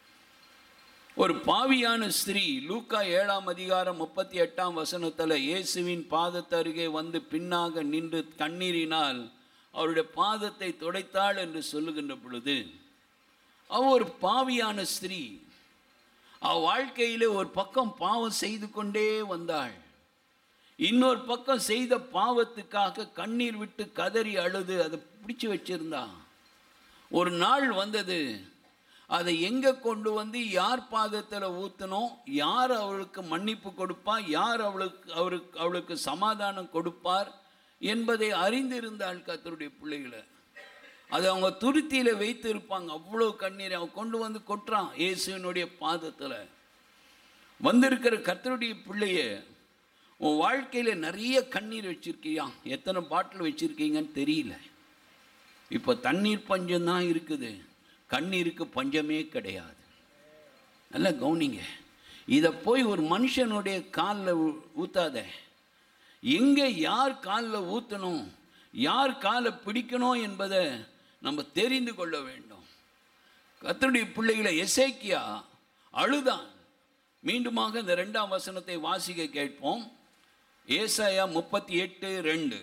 ஒரு பாவியான ஸ்திரீ லூக்கா ஏழாம் அதிகாரம் முப்பத்தி எட்டாம் வசனத்தில் இயேசுவின் பாதத்தருகே வந்து பின்னாக நின்று கண்ணீரினால் அவருடைய பாதத்தை துடைத்தாள் என்று சொல்லுகின்ற பொழுது அவ ஒரு பாவியான ஸ்திரீ அவ வாழ்க்கையிலே ஒரு பக்கம் பாவம் செய்து கொண்டே வந்தாள் இன்னொரு பக்கம் செய்த பாவத்துக்காக கண்ணீர் விட்டு கதறி அழுது அதை பிடிச்சு வச்சிருந்தா ஒரு நாள் வந்தது அதை எங்கே கொண்டு வந்து யார் பாதத்தில் ஊற்றணும் யார் அவளுக்கு மன்னிப்பு கொடுப்பா யார் அவளுக்கு அவருக்கு அவளுக்கு சமாதானம் கொடுப்பார் என்பதை அறிந்திருந்தாள் கத்தருடைய பிள்ளைகளை அதை அவங்க துருத்தியில் வைத்து இருப்பாங்க அவ்வளோ கண்ணீரை அவன் கொண்டு வந்து கொட்டுறான் இயேசுவினுடைய பாதத்தில் வந்திருக்கிற கத்தருடைய பிள்ளைய உன் வாழ்க்கையில் நிறைய கண்ணீர் வச்சிருக்கியா எத்தனை பாட்டில் வச்சுருக்கீங்கன்னு தெரியல இப்போ தண்ணீர் பஞ்சம் தான் இருக்குது கண்ணீருக்கு பஞ்சமே கிடையாது நல்லா கவனிங்க இதை போய் ஒரு மனுஷனுடைய காலில் ஊற்றாத எங்கே யார் காலில் ஊற்றணும் யார் காலை பிடிக்கணும் என்பதை நம்ம தெரிந்து கொள்ள வேண்டும் கத்தருடைய பிள்ளைகளை எசேக்கியா அழுதான் மீண்டுமாக இந்த ரெண்டாம் வசனத்தை வாசிக்க கேட்போம் ஏசாயா முப்பத்தி எட்டு ரெண்டு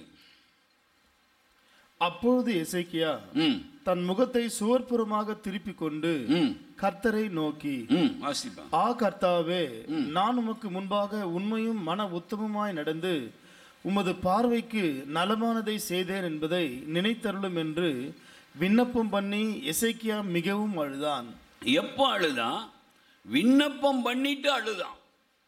அப்பொழுது எசேக்கியா ம் தன் முகத்தை சுவர்புறமாக திருப்பிக் கொண்டு ம் கர்த்தரை நோக்கி ம் வாசிப்பா ஆ கர்த்தாவே நான் உமக்கு முன்பாக உண்மையும் மன உத்தமமாய் நடந்து உமது பார்வைக்கு நலமானதை செய்தேன் என்பதை நினைத்தருளும் என்று விண்ணப்பம் பண்ணி எசேக்கியா மிகவும் அழுதான் எப்போ அழுதான் விண்ணப்பம் பண்ணிட்டு அழுதான்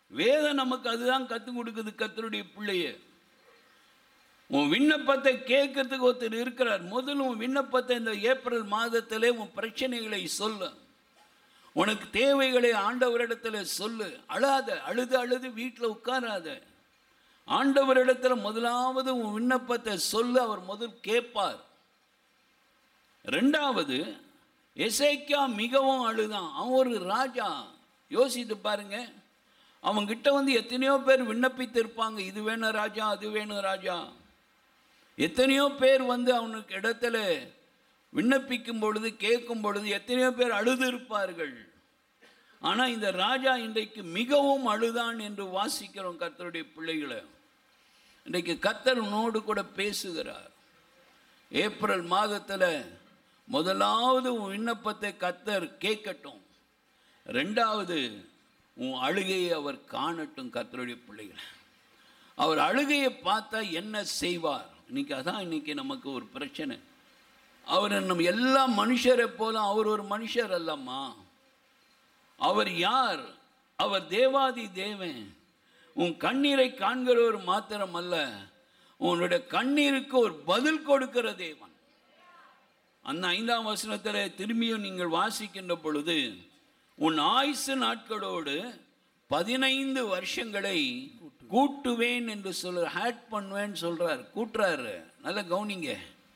வேதம் நமக்கு அதுதான் கற்றுக் கொடுக்குது கத்தருடைய பிள்ளைய உன் விண்ணப்பத்தை கேட்கறதுக்கு ஒருத்தர் இருக்கிறார் முதல்ல உன் விண்ணப்பத்தை இந்த ஏப்ரல் மாதத்திலே உன் பிரச்சனைகளை சொல்லு உனக்கு தேவைகளை ஆண்டவரிடத்துல சொல்லு அழாத அழுது அழுது வீட்டில் உட்காராத ஆண்டவரிடத்துல முதலாவது உன் விண்ணப்பத்தை சொல்லு அவர் முதல் கேட்பார் ரெண்டாவது எசேக்கியா மிகவும் அழுதான் அவன் ஒரு ராஜா யோசித்து பாருங்க அவன்கிட்ட வந்து எத்தனையோ பேர் விண்ணப்பித்து இருப்பாங்க இது வேணும் ராஜா அது வேணும் ராஜா எத்தனையோ பேர் வந்து அவனுக்கு இடத்துல விண்ணப்பிக்கும் பொழுது கேட்கும் பொழுது எத்தனையோ பேர் அழுது இருப்பார்கள் ஆனால் இந்த ராஜா இன்றைக்கு மிகவும் அழுதான் என்று வாசிக்கிறோம் கர்த்தருடைய பிள்ளைகளை இன்றைக்கு கர்த்தர் உன்னோடு கூட பேசுகிறார் ஏப்ரல் மாதத்தில் முதலாவது உன் விண்ணப்பத்தை கர்த்தர் கேட்கட்டும் ரெண்டாவது உன் அழுகையை அவர் காணட்டும் கர்த்தருடைய பிள்ளைகளை அவர் அழுகையை பார்த்தா என்ன செய்வார் இன்னைக்கு அதான் இன்னைக்கு நமக்கு ஒரு பிரச்சனை அவர் நம்ம எல்லா மனுஷரை போல அவர் ஒரு மனுஷர் அல்லம்மா அவர் யார் அவர் தேவாதி தேவன் உன் கண்ணீரை காண்கிறவர் மாத்திரம் அல்ல உன்னுடைய கண்ணீருக்கு ஒரு பதில் கொடுக்கிற தேவன் அந்த ஐந்தாம் வசனத்தில் திரும்பியும் நீங்கள் வாசிக்கின்ற பொழுது உன் ஆயுசு நாட்களோடு பதினைந்து வருஷங்களை கூட்டுவேன் என்று சொல்ற ஹேட் பண்ணுவேன்னு சொல்றார் கூட்டுறாரு நல்லா கவனிங்க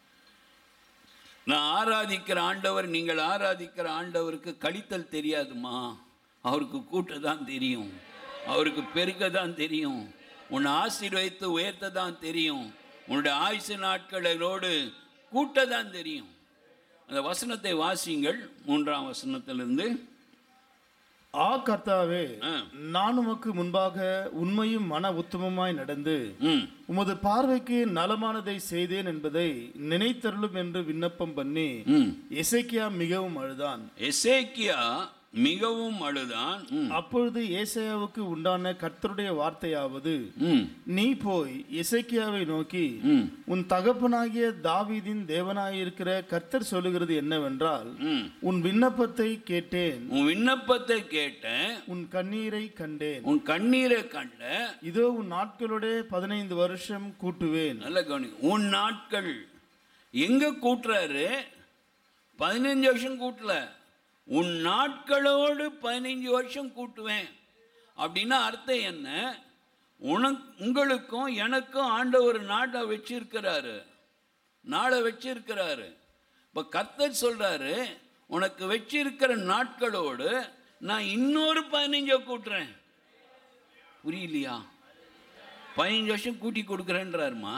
நான் ஆராதிக்கிற ஆண்டவர் நீங்கள் ஆராதிக்கிற ஆண்டவருக்கு கழித்தல் தெரியாதுமா அவருக்கு கூட்ட தான் தெரியும் அவருக்கு பெருக்க தான் தெரியும் உன்னை ஆசீர்வதித்து உயர்த்த தான் தெரியும் உன்னுடைய ஆயுசு நாட்களோடு கூட்ட தான் தெரியும் அந்த வசனத்தை வாசிங்கள் மூன்றாம் வசனத்திலிருந்து ஆ கர்த்தாவே ஆ. நான் உமக்கு முன்பாக உண்மையும் மன உத்தமமாய் நடந்து ம் உமது பார்வைக்கு நலமானதை செய்தேன் என்பதை நினைத்தருளும் என்று விண்ணப்பம் பண்ணி ம் எசேக்கியா மிகவும் அழுதான் எசேக்கியா மிகவும் அழுதான் ம் அப்பொழுது ஏசாயாவுக்கு உண்டான கர்த்தருடைய வார்த்தையாவது ம் நீ போய் எசேக்கியாவை நோக்கி ம் உன் தகப்பனாகிய தாவீதின் தேவனாயிருக்கிற கர்த்தர் சொல்லுகிறது என்னவென்றால் ம் உன் விண்ணப்பத்தை கேட்டேன் உன் விண்ணப்பத்தை கேட்டேன் உன் கண்ணீரை கண்டேன் உன் கண்ணீரை கண்ட இதோ உன் நாட்களோட பதினைந்து வருஷம் கூட்டுவேன் நல்ல கவனி உன் நாட்கள் எங்க கூட்டுறாரு பதினஞ்சு வருஷம் கூட்டல உன் நாட்களோடு பதினஞ்சு வருஷம் கூட்டுவேன் அப்படின்னா அர்த்தம் என்ன உனக் உங்களுக்கும் எனக்கும் ஆண்டவர் நாட்டை வச்சிருக்கிறாரு நாளை வச்சிருக்கிறாரு இப்போ கர்த்தர் சொல்றாரு உனக்கு வச்சிருக்கிற நாட்களோடு நான் இன்னொரு பதினஞ்சை கூட்டுறேன் புரியலையா பதினஞ்சு வருஷம் கூட்டி கொடுக்குறேன்றாருமா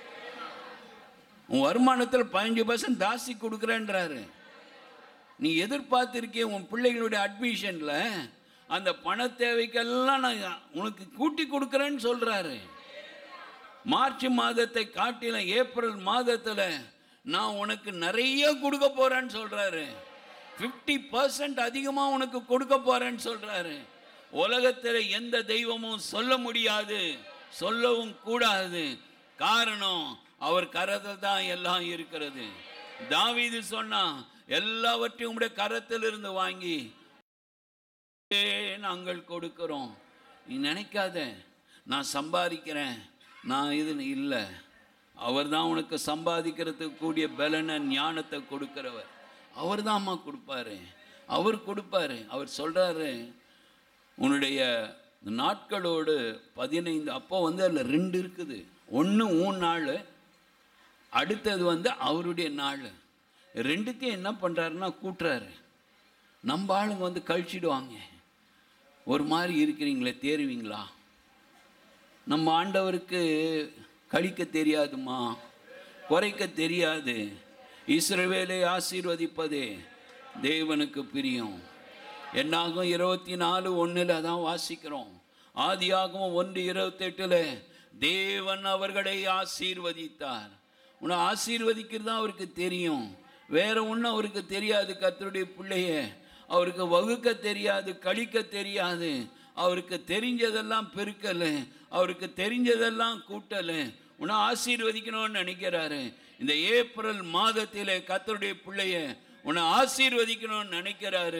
உன் வருமானத்தில் பதினஞ்சு பர்சன்ட் தாசி கொடுக்குறேன்றாரு நீ எதிர்பார்த்திருக்கிய உன் பிள்ளைகளுடைய அட்மிஷனில் அந்த பண தேவைக்கெல்லாம் நான் உனக்கு கூட்டி கொடுக்குறேன்னு சொல்கிறாரு மார்ச் மாதத்தை காட்டில ஏப்ரல் மாதத்தில் நான் உனக்கு நிறைய கொடுக்க போகிறேன்னு சொல்கிறாரு ஃபிஃப்டி பர்சன்ட் அதிகமாக உனக்கு கொடுக்க போகிறேன்னு சொல்கிறாரு உலகத்தில் எந்த தெய்வமும் சொல்ல முடியாது சொல்லவும் கூடாது காரணம் அவர் கரத்தில் தான் எல்லாம் இருக்கிறது தாவீது சொன்னா எல்லாவற்றையும் உடைய கரத்தில் இருந்து வாங்கி "ஏ, நாங்கள் கொடுக்கிறோம் நீ நினைக்காத நான் சம்பாதிக்கிறேன் நான் இது இல்லை அவர் தான் உனக்கு சம்பாதிக்கிறதுக்கு கூடிய பலன ஞானத்தை கொடுக்கிறவர் அவர் தான்மா கொடுப்பாரு அவர் கொடுப்பாரு அவர் சொல்றாரு உன்னுடைய நாட்களோடு பதினைந்து அப்போ வந்து அதில் ரெண்டு இருக்குது ஒன்று உன் நாள் அடுத்தது வந்து அவருடைய நாள் ரெண்டுத்தையும் என்ன பண்ணுறாருன்னா கூட்டுறாரு நம்ம ஆளுங்க வந்து கழிச்சிடுவாங்க ஒரு மாதிரி இருக்கிறீங்களே தேறுவீங்களா நம்ம ஆண்டவருக்கு கழிக்க தெரியாதுமா குறைக்க தெரியாது இஸ்ரவேலை ஆசீர்வதிப்பதே தேவனுக்கு பிரியம் என்னாகும் இருபத்தி நாலு ஒன்றில் தான் வாசிக்கிறோம் ஆதியாகவும் ஒன்று இருபத்தெட்டில் தேவன் அவர்களை ஆசீர்வதித்தார் உன்னை ஆசீர்வதிக்கிறது தான் அவருக்கு தெரியும் வேற ஒன்றும் அவருக்கு தெரியாது கர்த்தருடைய பிள்ளைய அவருக்கு வகுக்க தெரியாது கழிக்க தெரியாது அவருக்கு தெரிஞ்சதெல்லாம் பெருக்கலை அவருக்கு தெரிஞ்சதெல்லாம் கூட்டலை உன்னை ஆசீர்வதிக்கணும்னு நினைக்கிறாரு இந்த ஏப்ரல் மாதத்திலே கர்த்தருடைய பிள்ளைய உன்னை ஆசீர்வதிக்கணும்னு நினைக்கிறாரு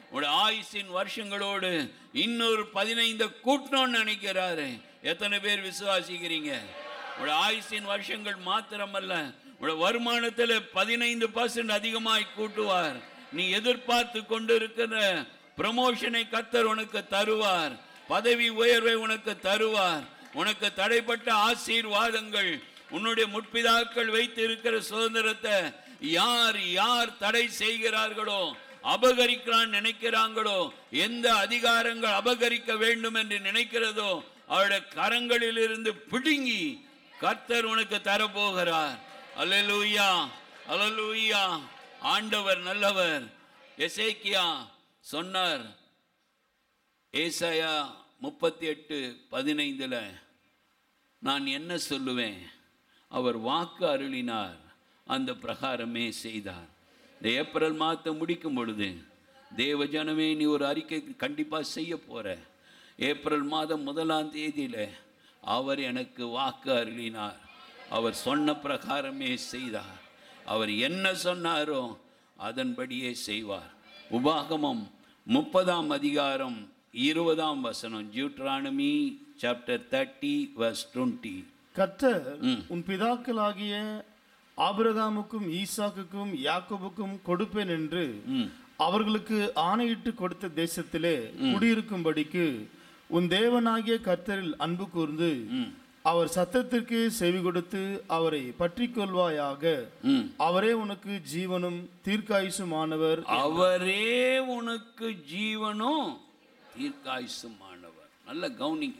உங்களோட ஆயுசின் வருஷங்களோடு இன்னொரு பதினைந்து கூட்டணும்னு நினைக்கிறாரு எத்தனை பேர் விசுவாசிக்கிறீங்க உங்களோட ஆயுசின் வருஷங்கள் மாத்திரமல்ல உங்களோட வருமானத்தில் பதினைந்து பர்சன்ட் அதிகமாய் கூட்டுவார் நீ எதிர்பார்த்து கொண்டு இருக்கிற ப்ரமோஷனை கத்தர் உனக்கு தருவார் பதவி உயர்வை உனக்கு தருவார் உனக்கு தடைப்பட்ட ஆசீர்வாதங்கள் உன்னுடைய முற்பிதாக்கள் வைத்து இருக்கிற சுதந்திரத்தை யார் யார் தடை செய்கிறார்களோ அபகரிக்கிறான் நினைக்கிறாங்களோ எந்த அதிகாரங்கள் அபகரிக்க வேண்டும் என்று நினைக்கிறதோ அவருடைய கரங்களில் இருந்து பிடுங்கி கர்த்தர் உனக்கு தரப்போகிறார் அல்லேலூயா அல்லேலூயா ஆண்டவர் நல்லவர் எசேக்கியா சொன்னார் ஏசாயா முப்பத்தி எட்டு பதினைந்தில் நான் என்ன சொல்லுவேன் அவர் வாக்கு அருளினார் அந்த பிரகாரமே செய்தார் இந்த ஏப்ரல் மாதம் முடிக்கும் பொழுது தேவ ஜனமே நீ ஒரு அறிக்கை கண்டிப்பாக செய்ய போகிற ஏப்ரல் மாதம் முதலாம் தேதியில் அவர் எனக்கு வாக்கு அருளினார் அவர் சொன்ன பிரகாரமே செய்தார் அவர் என்ன சொன்னாரோ அதன்படியே செய்வார் உபாகமம் முப்பதாம் அதிகாரம் இருபதாம் வசனம் Deuteronomy chapter thirty verse twenty கர்த்தர் உன் பிதாக்களாகிய ஆபிரகாமுக்கும் ஈசாக்குக்கும் யாக்கோபுக்கும் கொடுப்பேன் என்று ம் அவர்களுக்கு ஆணையிட்டு கொடுத்த தேசத்திலே குடியிருக்கும்படிக்கு உன் தேவனாகிய கர்த்தரில் அன்பு கூர்ந்து ம் அவர் சத்தத்திற்கு செவி கொடுத்து அவரை பற்றிக் கொள்வாயாக ம் அவரே உனக்கு ஜீவனும் தீர்க்காயுசுமானவர் அவரே உனக்கு ஜீவனும் தீர்க்காயுசுமானவர் நல்ல கவனிங்க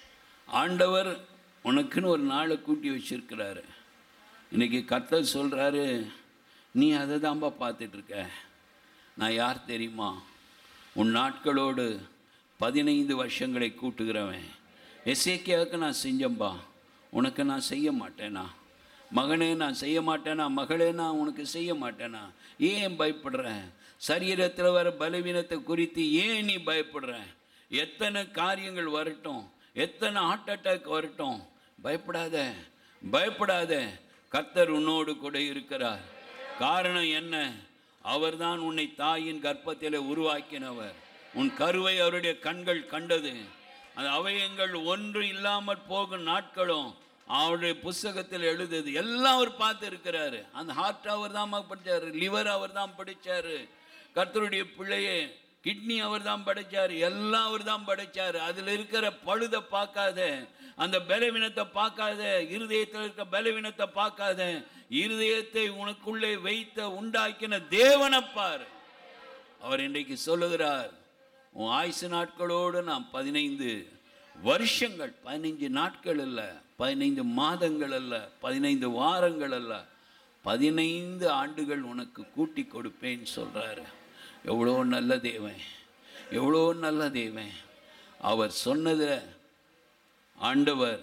ஆண்டவர் உனக்குன்னு ஒரு நாளை கூட்டி வச்சிருக்கிறாரு இன்னைக்கு கர்த்தர் சொல்கிறாரு நீ அதை தான்பா பார்த்துட்டு இருக்க நான் யார் தெரியுமா உன் நாட்களோடு பதினைந்து வருஷங்களை கூட்டுகிறவன் எஸ்ஏக்கியாவுக்கு நான் செஞ்சேன்பா உனக்கு நான் செய்ய மாட்டேனா மகனே நான் செய்ய மாட்டேனா மகளே நான் உனக்கு செய்ய மாட்டேனா ஏன் பயப்படுற சரீரத்தில் வர பலவீனத்தை குறித்து ஏன் நீ பயப்படுற எத்தனை காரியங்கள் வரட்டும் எத்தனை ஹார்ட் அட்டாக் வரட்டும் பயப்படாத பயப்படாத கர்த்தர் உன்னோடு கூட இருக்கிறார் காரணம் என்ன அவர்தான் உன்னை தாயின் கர்ப்பத்தில் உருவாக்கினவர் உன் கருவை அவருடைய கண்கள் கண்டது அந்த அவயங்கள் ஒன்று இல்லாமல் போகும் நாட்களும் அவருடைய புஸ்தகத்தில் எழுதுது எல்லாம் அவர் பார்த்து இருக்கிறாரு அந்த ஹார்ட் அவர் தான் படித்தார் லிவர் அவர் தான் படித்தார் கர்த்தருடைய பிள்ளையே கிட்னி அவர் தான் படைச்சார் எல்லாம் அவர் தான் படைச்சார் அதில் இருக்கிற பழுதை பார்க்காத அந்த பலவீனத்தை பார்க்காத இருதயத்தில் இருக்க பலவீனத்தை பார்க்காத இருதயத்தை உனக்குள்ளே வைத்த உண்டாக்கின தேவனை பார் அவர் இன்றைக்கு சொல்லுகிறார் உன் ஆயுசு நாட்களோடு நான் பதினைந்து வருஷங்கள் பதினைஞ்சு நாட்கள் அல்ல பதினைந்து மாதங்கள் அல்ல பதினைந்து வாரங்கள் அல்ல பதினைந்து ஆண்டுகள் உனக்கு கூட்டி கொடுப்பேன்னு சொல்கிறாரு எவ்வளோ நல்ல தேவன் எவ்வளோ நல்ல தேவன் அவர் சொன்னதை ஆண்டவர்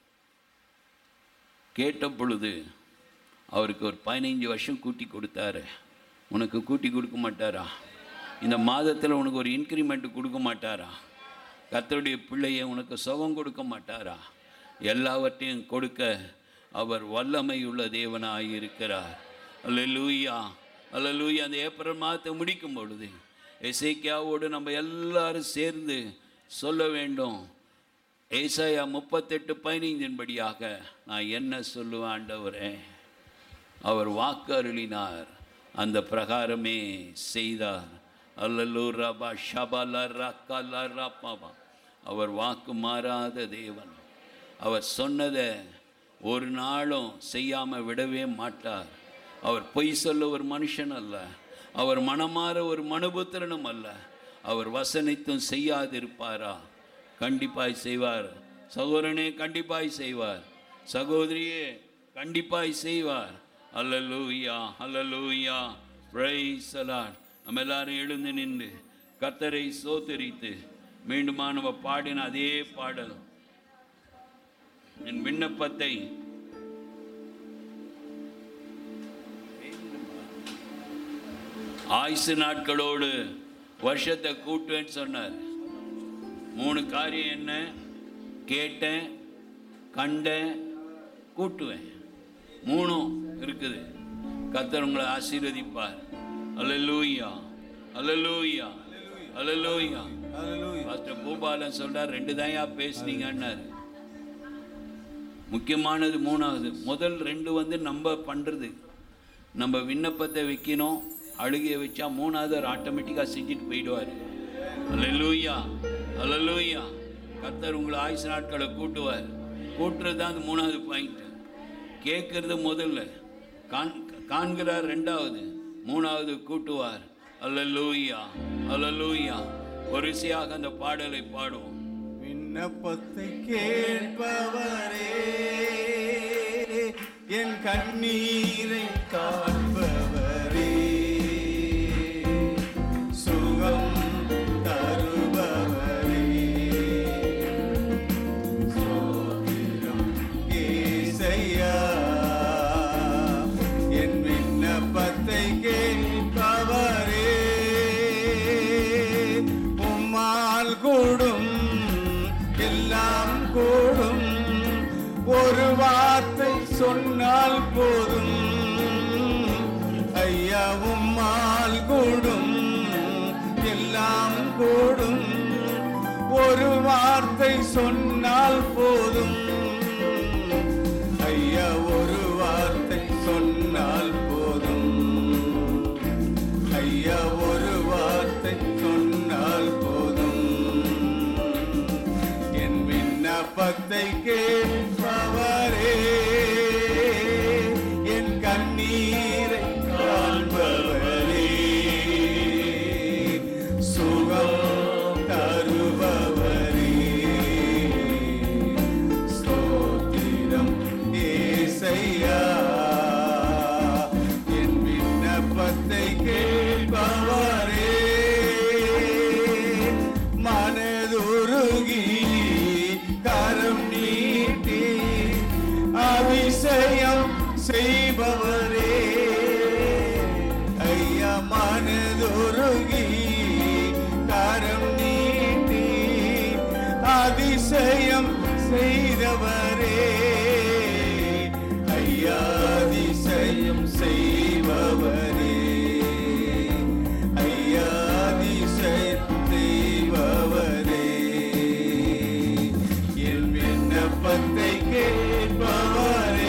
கேட்ட பொழுது அவருக்கு ஒரு பதினைஞ்சு வருஷம் கூட்டி கொடுத்தாரு உனக்கு கூட்டி கொடுக்க மாட்டாரா இந்த மாதத்தில் உனக்கு ஒரு இன்க்ரிமெண்ட் கொடுக்க மாட்டாரா கர்த்தருடைய பிள்ளையை உனக்கு சுகம் கொடுக்க மாட்டாரா எல்லாவற்றையும் கொடுக்க அவர் வல்லமையுள்ள தேவனாய் இருக்கிறார் அல்லேலூயா அல்லேலூயா அந்த ஏப்ரல் மாதத்தை முடிக்கும் பொழுது எசேக்கியாவோடு நம்ம எல்லாரும் சேர்ந்து சொல்ல வேண்டும் ஏசாயா முப்பத்தெட்டு பதினைந்தின்படியாக நான் என்ன சொல்லுவேன் ஆண்டவரே அவர் வாக்கு அருளினார் அந்த பிரகாரமே செய்தார் அல்லல்லூ ரபா ஷபல ரக்கல ரப்பபா அவர் வாக்கு மாறாத தேவன் அவர் சொன்னதை ஒரு நாளும் செய்யாமல் விடவே மாட்டார் அவர் பொய் சொல்ல ஒரு மனுஷன் அல்ல அவர் மனமாற ஒரு மனுபுத்திரனும் அல்ல அவர் வசனித்தும் செய்யாதிருப்பாரா கண்டிப்பாய் செய்வார் சகோதரனே கண்டிப்பாய் செய்வார் சகோதரியே கண்டிப்பாய் செய்வார் அல்லலூயா அல்லலூயா பிரைஸ் அலாட் நம்ம எல்லாரும் எழுந்து நின்று கர்த்தரை சோத்தரித்து மீண்டுமா நம்ம பாடின அதே பாடல் என் விண்ணப்பத்தை ஆயுசு நாட்களோடு வருஷத்தை கூட்டுவேன்னு சொன்னார் மூணு காரியம் என்ன கேட்டேன் கண்டேன் கூட்டுவேன் மூணும் இருக்குது கர்த்தர் உங்களை ஆசீர்வதிப்பார் அல்லலூயா அல்லலூயா அல்லேலூயா Hallelujah. பாஸ்டர் பூபாலன் சொல்றார் ரெண்டு தாயா பேசுனீங்கன்னாரு முக்கியமானது மூணாவது முதல் ரெண்டு வந்து நம்ம பண்றது நம்ம விண்ணப்பத்தை வைக்கணும் அழுகையை வச்சா மூணாவது அவர் ஆட்டோமேட்டிக்காக செஞ்சுட்டு போயிடுவார் அல்லேலூயா அல்லேலூயா கர்த்தர் உங்களை ஆயுசு நாட்களை கூட்டுவார் கூட்டுறது தான் அந்த மூணாவது பாயிண்ட் கேட்கறது முதல்ல காண் காண்கிறார் ரெண்டாவது மூணாவது கூட்டுவார் அல்லேலூயா அல்லேலூயா வரிசையாக அந்த பாடலை பாடுவோம் விண்ணப்பத்தை கேட்பவரே என் கண்ணீரை காண்பவரே சுகம் தருபவரே சோத்திரம் ஏசையா என் விண்ணப்பத்தை கேட்பவரே உம்மால் கூடும் எல்லாம் கூடும் ஒரு வார்த்தை சொன்னால் போதும் ஐயா உம்மால் கூடும் எல்லாம் கூடும் ஒரு வார்த்தை சொன்னால் போதும் ஐயா ஒரு வார்த்தை சொன்னால் போதும் ஐயா ஒரு வார்த்தை சொன்னால் போதும் என் விண்ணப்பத்தை கேட்பவரே என் கண்ணீரை காண்பவரே சுகம் தருபவரே ஸ்தோத்திரம் ஏசையா என் விண்ணப்பத்தை கேட்பவரே மனதுருகி கரம் நீட்டி அதிசயம் செய்பவரே ஐயா மனதுருகி கரம் நீட்டி அதிசயம் செய்தவரே ஐயா அதிசயம் செய்பவரே ஐயா அதிசயம் செய்பவரே என் விண்ணப்பத்தை கேட்பவரே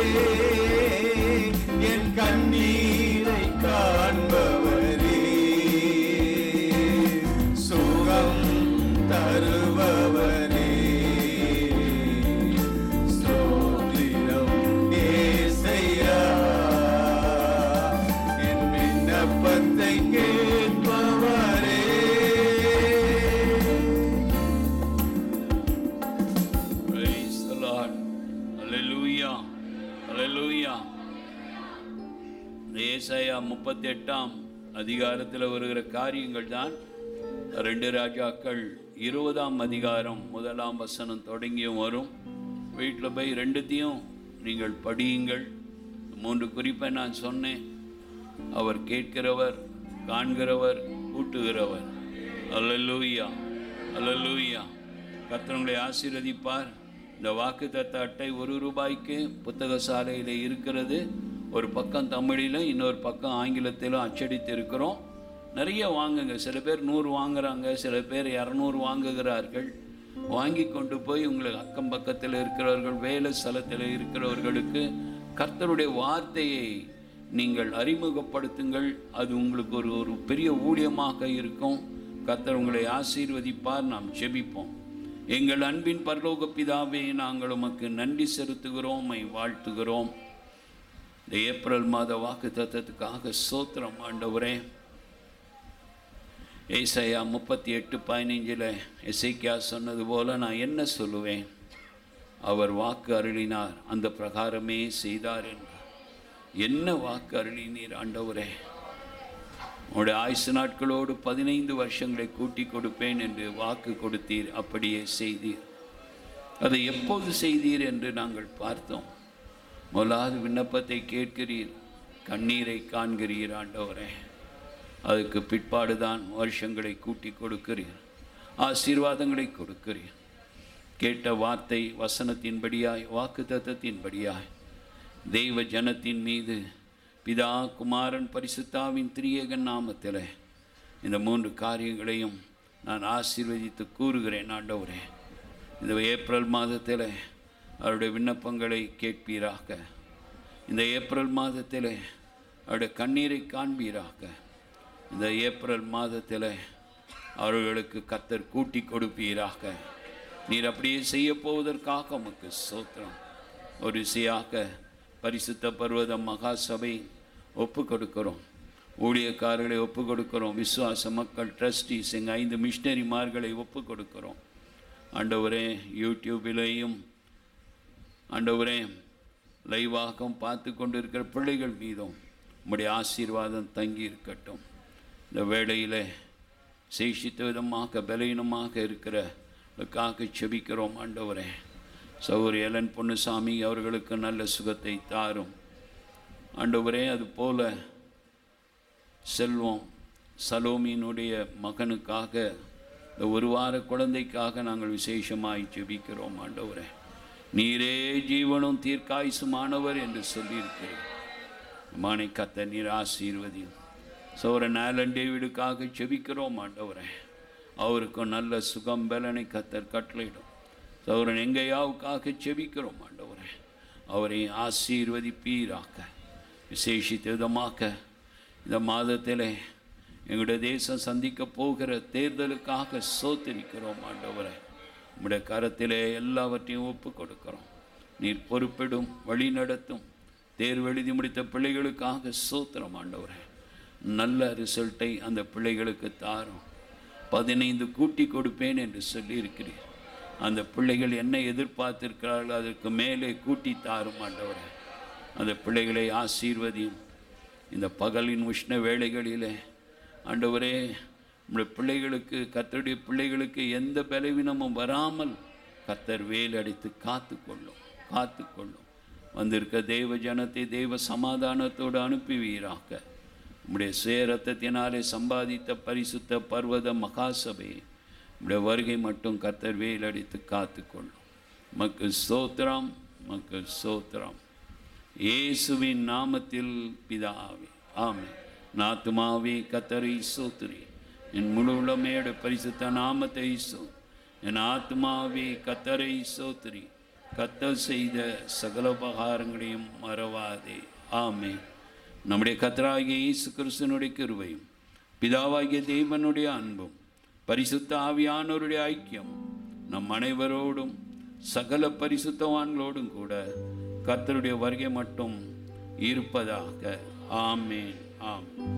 என் கண்ணீரை காண்பவரே சுகம் தருபவரே ஸ்தோத்திரம் ஏசையா என் விண்ணப்பத்தை கேட்பவரே Praise the Lord. Hallelujah. Hallelujah. ஏசாயா முப்பத்தி எட்டாம் அதிகாரத்தில் வருகிற காரியங்கள் தான் ரெண்டு ராஜாக்கள் இருபதாம் அதிகாரம் முதலாம் வசனம் தொடங்கியும் வரும் வீட்டில் போய் ரெண்டுத்தையும் நீங்கள் படியுங்கள் மூன்று குறிப்பை நான் சொன்னேன் அவர் கேட்கிறவர் காண்கிறவர் கூட்டுகிறவர் அல்லலூயா அல்லலூயா கர்த்தர் ஆசீர்வதிப்பார் இந்த வாக்கு தத்த அட்டை ஒரு ரூபாய்க்கு புத்தக சாலையில் இருக்கிறது ஒரு பக்கம் தமிழிலும் இன்னொரு பக்கம் ஆங்கிலத்திலும் அச்சடித்து இருக்கிறோம் நிறைய வாங்குங்க சில பேர் நூறு வாங்குறாங்க சில பேர் இரநூறு வாங்குகிறார்கள் வாங்கி கொண்டு போய் உங்களுக்கு அக்கம் பக்கத்தில் இருக்கிறவர்கள் வேலை ஸ்தலத்தில் இருக்கிறவர்களுக்கு கர்த்தருடைய வார்த்தையை நீங்கள் அறிமுகப்படுத்துங்கள் அது உங்களுக்கு ஒரு ஒரு பெரிய ஊழியமாக இருக்கும் கர்த்தர் உங்களை ஆசீர்வதிப்பார் நாம் ஜெபிப்போம் எங்கள் அன்பின் பரலோக பிதாவே நாங்கள் உமக்கு நன்றி செலுத்துகிறோம் உம்மை வாழ்த்துகிறோம் இந்த ஏப்ரல் மாத வாக்கு தத்துவத்துக்காக சோத்திரம் ஆண்டவரே ஏசாயா முப்பத்தி எட்டு பதினைஞ்சில் எசைக்கியா சொன்னது போல நான் என்ன சொல்லுவேன் அவர் வாக்கு அருளினார் அந்த பிரகாரமே செய்தார் என்றார் என்ன வாக்கு அருளினீர் ஆண்டவரே உங்களுடைய ஆயுசு நாட்களோடு பதினைந்து வருஷங்களை கூட்டி கொடுப்பேன் என்று வாக்கு கொடுத்தீர் அப்படியே செய்தீர் அதை எப்போது செய்தீர் என்று நாங்கள் பார்த்தோம் முதலாவது விண்ணப்பத்தை கேட்கிறீர் கண்ணீரை காண்கிறீர் ஆண்டவரே அதுக்கு பிற்பாடுதான் வருஷங்களை கூட்டி கொடுக்கிறீர் ஆசீர்வாதங்களை கொடுக்கிறீர் கேட்ட வார்த்தை வசனத்தின்படியாய் வாக்கு தத்தத்தின்படியாய் தெய்வ ஜனத்தின் மீது பிதா குமாரன் பரிசுத்தாவின் திரியேகன் நாமத்தில் இந்த மூன்று காரியங்களையும் நான் ஆசீர்வதித்து கூறுகிறேன் ஆண்டவரே இந்த ஏப்ரல் மாதத்தில் அவருடைய விண்ணப்பங்களை கேட்பீராக இந்த ஏப்ரல் மாதத்தில் அவருடைய கண்ணீரை காண்பீராக இந்த ஏப்ரல் மாதத்தில் அவர்களுக்கு கத்தர் கூட்டி கொடுப்பீராக நீர் அப்படியே செய்ய போவதற்காக உமக்கு சோத்திரம் ஒரு இசையாக பரிசுத்த பர்வத மகா சபை ஒப்பு கொடுக்கிறோம் ஊழியக்காரர்களை ஒப்பு கொடுக்கிறோம் விசுவாச மக்கள் ட்ரஸ்டீஸ் எங்கள் ஐந்து மிஷினரிமார்களை ஒப்பு கொடுக்கிறோம் ஆண்டவரே யூடியூபிலேயும் ஆண்டவரே லைவாகவும் பார்த்து கொண்டு இருக்கிற பிள்ளைகள் மீதும் உம்முடைய ஆசீர்வாதம் தங்கி இருக்கட்டும் இந்த வேளையில் சேஷித்த விதமாக பலவீனமாக இருக்கிற செபிக்கிறோம் ஆண்டவரே சௌரி எலன் பொன்னுசாமி அவர்களுக்கு நல்ல சுகத்தை தாரும் ஆண்டவரே அது போல செல்வம் சலோமியினுடைய மகனுக்காக இந்த ஒரு வார குழந்தைக்காக நாங்கள் விசேஷமாய் ஜெபிக்கிறோம் ஆண்டவரே நீரே ஜீவனும் தீர்க்காயுசுமானவர் என்று சொல்லியிருக்கிறேன் மானை கத்த நீர் ஆசீர்வதியும் சோரன் ஆலன் டேவிடுக்காக ஜெபிக்கிறோம் ஆண்டவரே அவருக்கும் நல்ல சுகம் பலனை கத்தர் கட்டளையிடும் சௌரன் எங்கையாவுக்காக ஜெபிக்கிறோம் ஆண்டவரே அவரை ஆசீர்வதிப்பீராக்க விசேஷித்த விதமாக்க இந்த மாதத்திலே எங்களுடைய தேசம் சந்திக்க போகிற தேர்தலுக்காக சோத்தரிக்கிறோம் ஆண்டவரே உம்முடைய கரத்திலே எல்லாவற்றையும் ஒப்பு கொடுக்கிறோம் நீர் பொறுப்பிடும் வழி நடத்தும் தேர்வு எழுதி முடித்த பிள்ளைகளுக்காக சோத்திரம் ஆண்டவரே நல்ல ரிசல்ட்டை அந்த பிள்ளைகளுக்கு தாரும் பதினைந்து கூட்டி கொடுப்பேன் என்று சொல்லியிருக்கிறீர் அந்த பிள்ளைகள் என்ன எதிர்பார்த்திருக்கிறார்கள் அதற்கு மேலே கூட்டி தாரும் ஆண்டவரே அந்த பிள்ளைகளை ஆசீர்வதியும் இந்த பகலின் உஷ்ண வேளைகளிலே ஆண்டவரே நம்முடைய பிள்ளைகளுக்கு கத்தருடைய பிள்ளைகளுக்கு எந்த பலவீனமும் வராமல் கத்தர் வேல் அடித்து காத்து கொள்ளும் காத்து கொள்ளும் வந்திருக்க தெய்வ ஜனத்தை தெய்வ சமாதானத்தோடு அனுப்புவீராக உம்முடைய சுயரத்தத்தினாலே சம்பாதித்த பரிசுத்த பர்வத மகாசபை உம்முடைய வருகை மட்டும் கத்தர் வேல் அடித்து காத்து கொள்ளும் மக்கு சோத்திரம் மக்கு சோத்திரம் இயேசுவின் நாமத்தில் பிதாவே ஆமென் நாத்துமாவே கத்தரை சோத்திரி என் முழு உளமையோட பரிசுத்த நாமத்தை சோ என் ஆத்மாவே கத்தரை சோத்திரி கத்தர் செய்த சகல உபகாரங்களையும் மறவாதே ஆமே நம்முடைய கத்தராகிய இயேசு கிறிஸ்தனுடைய கிருபையும் பிதாவாகிய தேவனுடைய அன்பும் பரிசுத்த ஆவியானவருடைய ஐக்கியம் நம் அனைவரோடும் சகல பரிசுத்தவான்களோடும் கூட கர்த்தருடைய வருகை மட்டும் இருப்பதாக ஆமேன் ஆம்